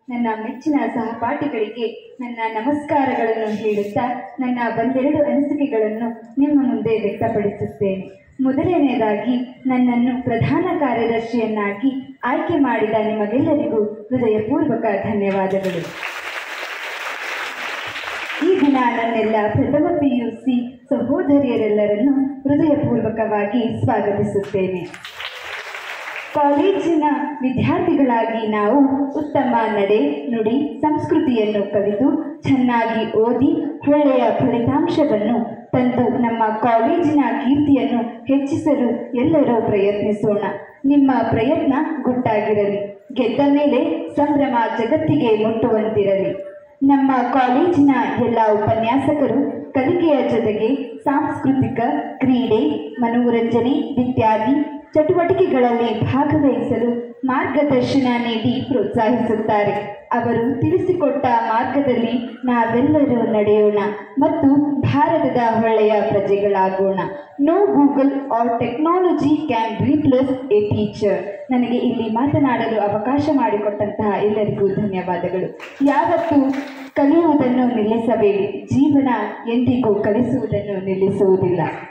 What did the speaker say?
ನನ್ನ ಮೆಚ್ಚಿನ ಸಹಪಾಠಿಗಳಿಗೆ ನನ್ನ ನಮಸ್ಕಾರಗಳನ್ನು ಹೇಳುತ್ತಾ ನನ್ನ ಒಂದೆರಡು ಅನಿಸಿಕೆಗಳನ್ನು ನಿಮ್ಮ ಮುಂದೆ ವ್ಯಕ್ತಪಡಿಸುತ್ತೇನೆ ಮೊದಲನೆಯದಾಗಿ ನನ್ನನ್ನು ಪ್ರಧಾನ ಕಾರ್ಯದರ್ಶಿಯನ್ನಾಗಿ ಆಯ್ಕೆ ಮಾಡಿದ ನಿಮಗೆಲ್ಲರಿಗೂ ಹೃದಯಪೂರ್ವಕ ಧನ್ಯವಾದಗಳು ಈ ದಿನ ನನ್ನೆಲ್ಲ ಪ್ರಥಮ ಪಿ ಯು ಸಿ ಸಹೋದರಿಯರೆಲ್ಲರನ್ನು ಹೃದಯಪೂರ್ವಕವಾಗಿ ಸ್ವಾಗತಿಸುತ್ತೇನೆ ಕಾಲೇಜಿನ ವಿದ್ಯಾರ್ಥಿಗಳಾಗಿ ನಾವು ಉತ್ತಮ ನಡೆ ನುಡಿ ಸಂಸ್ಕೃತಿಯನ್ನು ಕಲಿತು ಚೆನ್ನಾಗಿ ಓದಿ ಒಳ್ಳೆಯ ಫಲಿತಾಂಶವನ್ನು ತಂದು ನಮ್ಮ ಕಾಲೇಜಿನ ಕೀರ್ತಿಯನ್ನು ಹೆಚ್ಚಿಸಲು ಎಲ್ಲರೂ ಪ್ರಯತ್ನಿಸೋಣ ನಿಮ್ಮ ಪ್ರಯತ್ನ ಗುಟ್ಟಾಗಿರಲಿ ಗೆದ್ದ ಮೇಲೆ ಸಂಭ್ರಮ ಜಗತ್ತಿಗೆ ಮುಟ್ಟುವಂತಿರಲಿ ನಮ್ಮ ಕಾಲೇಜಿನ ಎಲ್ಲ ಉಪನ್ಯಾಸಕರು ಕಲಿಕೆಯ ಜೊತೆಗೆ ಸಾಂಸ್ಕೃತಿಕ ಕ್ರೀಡೆ ಮನೋರಂಜನೆ ಇತ್ಯಾದಿ ಚಟುವಟಿಕೆಗಳಲ್ಲಿ ಭಾಗವಹಿಸಲು ಮಾರ್ಗದರ್ಶನ ನೀಡಿ ಪ್ರೋತ್ಸಾಹಿಸುತ್ತಾರೆ ಅವರು ತಿಳಿಸಿಕೊಟ್ಟ ಮಾರ್ಗದಲ್ಲಿ ನಾವೆಲ್ಲರೂ ನಡೆಯೋಣ ಮತ್ತು ಭಾರತದ ಒಳ್ಳೆಯ ಪ್ರಜೆಗಳಾಗೋಣ no Google or technology can replace a teacher ನನಗೆ ಇಲ್ಲಿ ಮಾತನಾಡಲು ಅವಕಾಶ ಮಾಡಿಕೊಟ್ಟಂತಹ ಎಲ್ಲರಿಗೂ ಧನ್ಯವಾದಗಳು ಯಾವತ್ತೂ ಕಲಿಯುವುದನ್ನು ನಿಲ್ಲಿಸಬೇಡಿ ಜೀವನ ಎಂದಿಗೂ ಕಲಿಸುವುದನ್ನು ನಿಲ್ಲಿಸುವುದಿಲ್ಲ